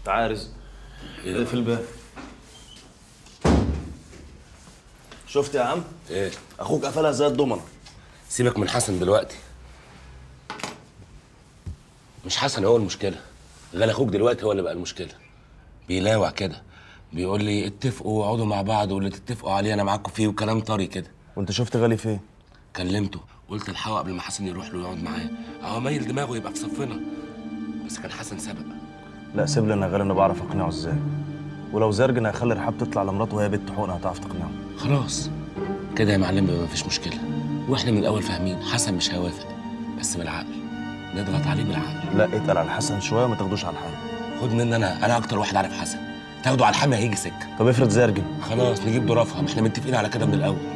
تعال يا رزق اقفل الباب شفت يا عم ايه اخوك قفلها زي الضمنه سيبك من حسن دلوقتي مش حسن هو المشكله غير اخوك دلوقتي هو اللي بقى المشكله بيلاوع كده بيقول لي اتفقوا واقعدوا مع بعض واللي تتفقوا عليه انا معاكم فيه وكلام طري كده وانت شفت غالي فين كلمته قلت الحقه قبل ما حسن يروح له يقعد معاه اهو مايل دماغه يبقى في صفنا بس كان حسن سبق لا سيب لي انا غالي انا بعرف اقنعه ازاي ولو زرجن هيخلي رحاب تطلع لمراته وهي بنت حقنه هتعرف تقنعه خلاص كده يا معلم يبقى مفيش مشكله واحنا من الاول فاهمين حسن مش هيوافق بس بالعقل نضغط عليه بالعقل لا اتقل على الحسن شويه وما تاخدوش على الحال خد مني انا انا اكتر واحد عارف حسن تاخده على الحامي هيجي سكه طب افرض زرجن خلاص نجيب ظرافها ما احنا متفقين على كده من الاول